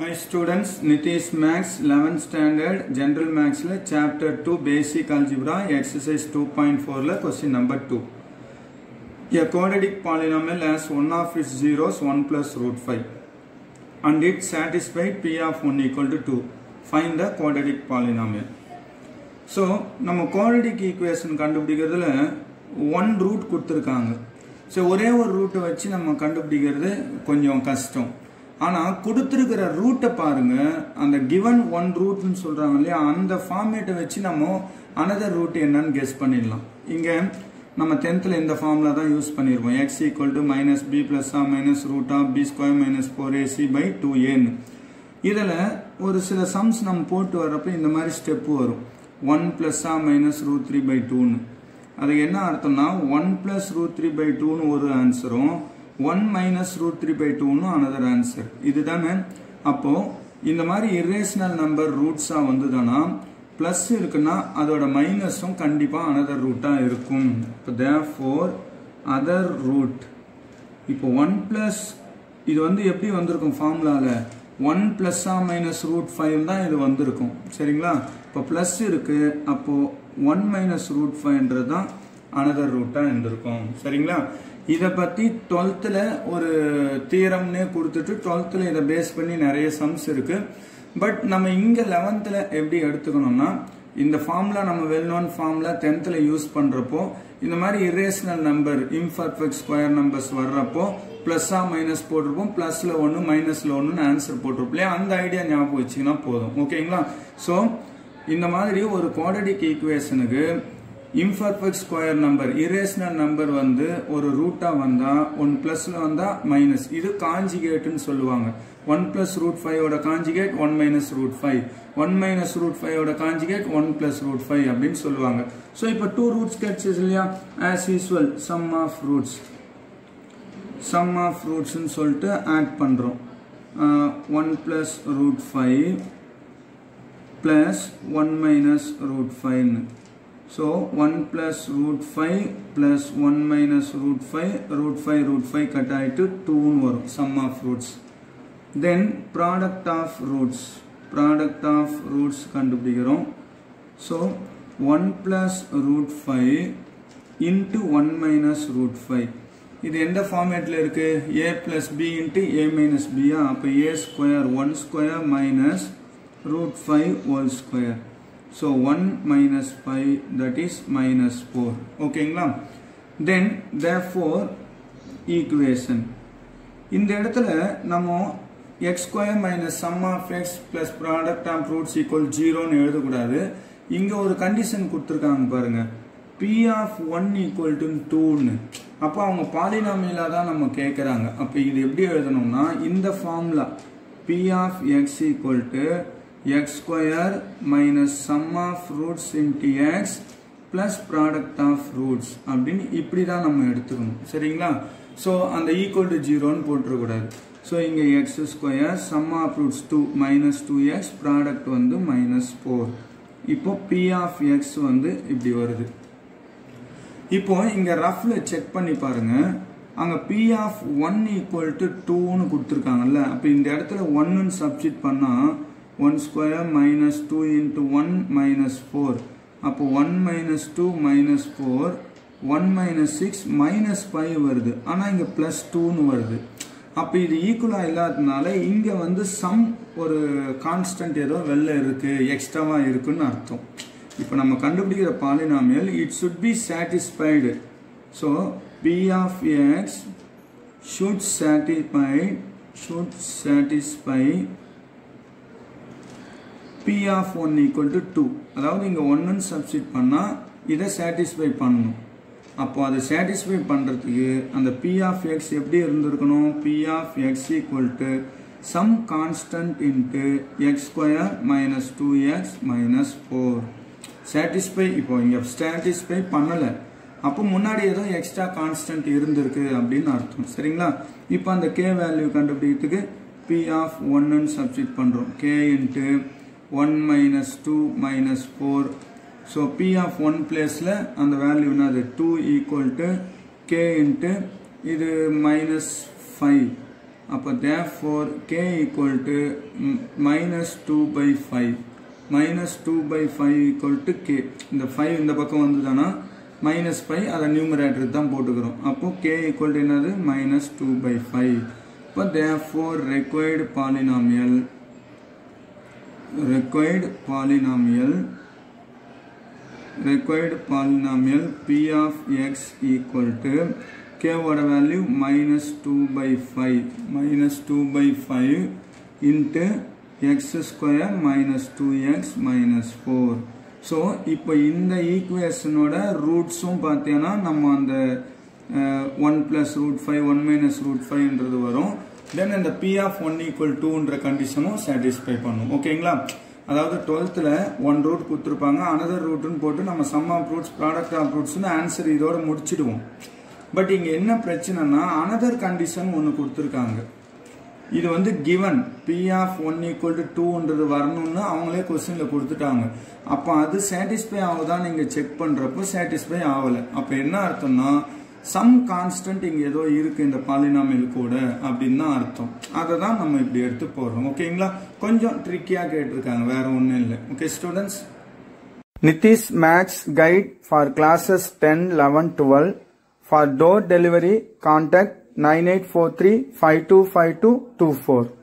Hi students, Nitish Max 11th standard General Maxல chapter 2 Basic Algebra exercise 2.4ல question number 2. A quadratic polynomial has one of its zeros 1 plus root 5 and it satisfied p of 1 equal to 2. Find the quadratic polynomial. So நம்ம quadratic equation கண்டுபிடிக்கிறதுல one root கொடுத்துருக்காங்க so ஒரே ஒரு ரூட்டை வச்சு நம்ம கண்டுபிடிக்கிறது கொஞ்சம் கஷ்டம் ஆனால் கொடுத்துருக்கிற ரூட்டை பாருங்க அந்த கிவன் ஒன் ரூட்னு சொல்கிறாங்க இல்லையா அந்த ஃபார்மேட்டை வச்சு நம்ம அனதர் ரூட் என்னன்னு கெஸ் பண்ணிடலாம் இங்கே நம்ம டென்த்தில் இந்த ஃபார்முலா தான் யூஸ் பண்ணியிருப்போம் X equal to minus B plus ஆ minus root of B square minus four A C by two ஏன்னு இதில் ஒரு சில சம்ஸ் நம்ம போட்டு வர்றப்ப இந்த மாதிரி ஸ்டெப்பு வரும் ஒன் ப்ளஸ் ஆ மைனஸ் ரூட் த்ரீ பை டூன்னு அதுக்கு என்ன அர்த்தம்னா one plus root three by டூன்னு ஒரு ஆன்சரும் one minus root three by டூன்னு அனதர் ஆன்சர் இதுதானே அப்போ இந்த மாதிரி இரேஷனல் நம்பர் ரூட்ஸாக வந்துதானா ப்ளஸ் இருக்குன்னா அதோட மைனஸும் கண்டிப்பாக அனதர் ரூட்டாக இருக்கும் இப்போ தேர் ஃபோர் அதர் ரூட் இப்போ ஒன் ப்ளஸ் இது வந்து எப்படி வந்திருக்கும் ஃபார்முலாவில் ஒன் ப்ளஸ்ஸா மைனஸ் ரூட் ஃபைவ் தான் இது வந்திருக்கும் சரிங்களா இப்போ ப்ளஸ் இருக்கு அப்போ ஒன் மைனஸ் ரூட் ஃபைவ்ன்றது தான் அனதர் ரூட்டாக இருந்திருக்கும் சரிங்களா இதை பற்றி டுவெல்த்தில் ஒரு தீரம்னே கொடுத்துட்டு டுவெல்த்தில் இதை பேஸ் பண்ணி நிறைய சம்ஸ் இருக்கு பட் நம்ம இங்கே லெவன்த்தில் எப்படி எடுத்துக்கணும்னா இந்த ஃபார்முலா நம்ம வெல் நோன் ஃபார்முலா டென்த்தில் யூஸ் பண்ணுறப்போ இந்த மாதிரி irrational number imperfect square numbers வர்றப்போ ப்ளஸ்ஸா மைனஸ் போட்டிருப்போம் ப்ளஸில் ஒன்று மைனஸில் ஒன்றுன்னு ஆன்சர் போட்டிருப்போம் இல்லையா அந்த ஐடியா ஞாபகம் வச்சிங்கன்னா போதும் ஓகேங்களா ஸோ இந்த மாதிரி ஒரு குவாடிக் ஈக்குவேஷனுக்கு imperfect square number irrational number வந்து ஒரு ரூட்டாக வந்தால் ஒன் ப்ளஸில் வந்தால் மைனஸ் இது காஞ்சிகேட்டுன்னு சொல்லுவாங்க ஒன் பிளஸ் ரூட் ஃபைவோட conjugate one minus root five one minus root ஃபைவோட conjugate one plus root five அப்படின்னு சொல்லுவாங்க ஸோ இப்போ டூ ரூட்ஸ் கிடைச்சது இல்லையா as usual sum of roots sum of ரூட்ஸ்னு சொல்லிட்டு ஆட் பண்ணுறோம் one plus root five plus one minus root ஃபைவ்னு so one plus root five plus one minus root five root five root five cut ஆகிட்டு டூன்னு வரும் sum of roots then product of roots product of roots கண்டுபிடிக்கிறோம் so one plus root five into one minus root five இது எந்த ஃபார்மேட்டில் இருக்கு A plus B into A minus பியா அப்போ A square one square minus root five whole square so one minus five that is minus four ஓகேங்களா then the four equation இந்த இடத்துல நம்ம X square minus sum of X plus product of roots equal ஜீரோன்னு எழுதக்கூடாது இங்கே ஒரு condition கொடுத்துருக்காங்க பாருங்க P of one equal to டூன்னு அப்போ அவங்க பாலினாமியலாக தான் நம்ம கேட்குறாங்க அப்போ இது எப்படி எழுதணும்னா இந்த formula P of X equal to X square minus sum of roots into X plus product of roots அப்படின்னு இப்படி தான் நம்ம எடுத்துக்கணும் சரிங்களா ஸோ அந்த ஈக்குவல் டு ஜீரோன்னு போட்டுறக்கூடாது ஸோ இங்கே X square sum of roots two minus two X product வந்து மைனஸ் ஃபோர் இப்போ பி ஆஃப் எக்ஸ் வந்து இப்படி வருது இப்போ இங்கே ரஃப்ல செக் பண்ணி பாருங்க அங்கே P of one equal to டூன்னு கொடுத்துருக்காங்கல்ல அப்போ இந்த இடத்துல ஒன்னு சப்ஸ்டிட் பண்ணால் one square minus two into one minus four அப்போ one minus two minus four one minus six minus five வருது ஆனால் இங்கே ப்ளஸ் டூன்னு வருது அப்போ இது ஈக்குவலாக இல்லாததுனால இங்கே வந்து சம் ஒரு கான்ஸ்டன்ட் ஏதோ வெளில இருக்குது எக்ஸ்ட்ராவாக இருக்குன்னு அர்த்தம் இப்போ நம்ம கண்டுபிடிக்கிற polynomial it should be satisfied so P of X should satisfy should satisfy P of one equal to two அதாவது இங்கே ஒன்றுன்னு சப்ஸ்டிட் பண்ணால் இதை சாட்டிஸ்ஃபை பண்ணணும் அப்போ அதை சாட்டிஸ்ஃபை பண்ணுறதுக்கு அந்த பி ஆஃப் எக்ஸ் எப்படி இருந்திருக்கணும் P of X equal to some constant into X square minus two X minus four satisfy இப்போ இங்கே சாட்டிஸ்ஃபை பண்ணலை அப்போ முன்னாடி ஏதோ எக்ஸ்ட்ரா கான்ஸ்டன்ட் இருந்திருக்கு அப்படின்னு அர்த்தம் சரிங்களா இப்போ அந்த கே வேல்யூ கண்டுபிடிக்கிறதுக்கு பி ஆஃப் ஒன்னு சப்ஸ்டிட் பண்ணுறோம் K into one minus two minus four so P of one பிளேஸில் அந்த வேல்யூ என்னது two equal to K into இது மைனஸ் ஃபைவ் அப்போ therefore K equal to minus two by five minus two by five equal to K இந்த five இந்த பக்கம் வந்துதானா minus five அதை நியூமரேட்டர் தான் போட்டுக்கிறோம் அப்போ கே ஈக்குவல் டு என்னது மைனஸ் டூ பை ஃபைவ் இப்போ therefore required polynomial required polynomial required polynomial p of x equal to k ஓட value minus 2 by 5 minus 2 by 5 into x square minus 2x minus 4 so இப்போ இந்த ஈக்குவேஷனோட ரூட்ஸும் பார்த்தீங்கன்னா நம்ம அந்த one plus root five one minus root ஃபைவ்ன்றது வரும் தென் இந்த பி ஆஃப் ஒன் ஈக்குவல் டூன்ற கண்டிஷனும் சாட்டிஸ்ஃபை பண்ணும் ஓகேங்களா அதாவது டுவெல்த்தில் ஒன் ரூட் கொடுத்துருப்பாங்க அனதர் ரூட்னு போட்டு நம்ம sum of roots product of ரூட்ஸ்னு ஆன்சர் இதோட முடிச்சிடுவோம் பட் இங்கே என்ன பிரச்சனைனா அனதர் கண்டிஷன் ஒன்று கொடுத்துருக்காங்க இது வந்து given P of one equal to டூன்றது வரணும்னு அவங்களே கொஸ்டினில் கொடுத்துட்டாங்க அப்போ அது சாட்டிஸ்ஃபை ஆகுதான் நீங்கள் செக் பண்ணுறப்போ சாட்டிஸ்ஃபை ஆகலை அப்போ என்ன அர்த்தம்னா சம் கான்ஸ்டன்ட் இங்கே ஏதோ இருக்கு இந்த பாலினாமியல் கூட அப்படின்னு தான் அர்த்தம் அதை தான் நம்ம இப்படி எடுத்து போடுறோம் ஓகேங்களா கொஞ்சம் ட்ரிக்கியாக கேட்டிருக்காங்க வேற ஒன்றும் இல்லை okay students Nithish Max guide for classes ten eleven twelve for door delivery contact nine eight four three five two five two two four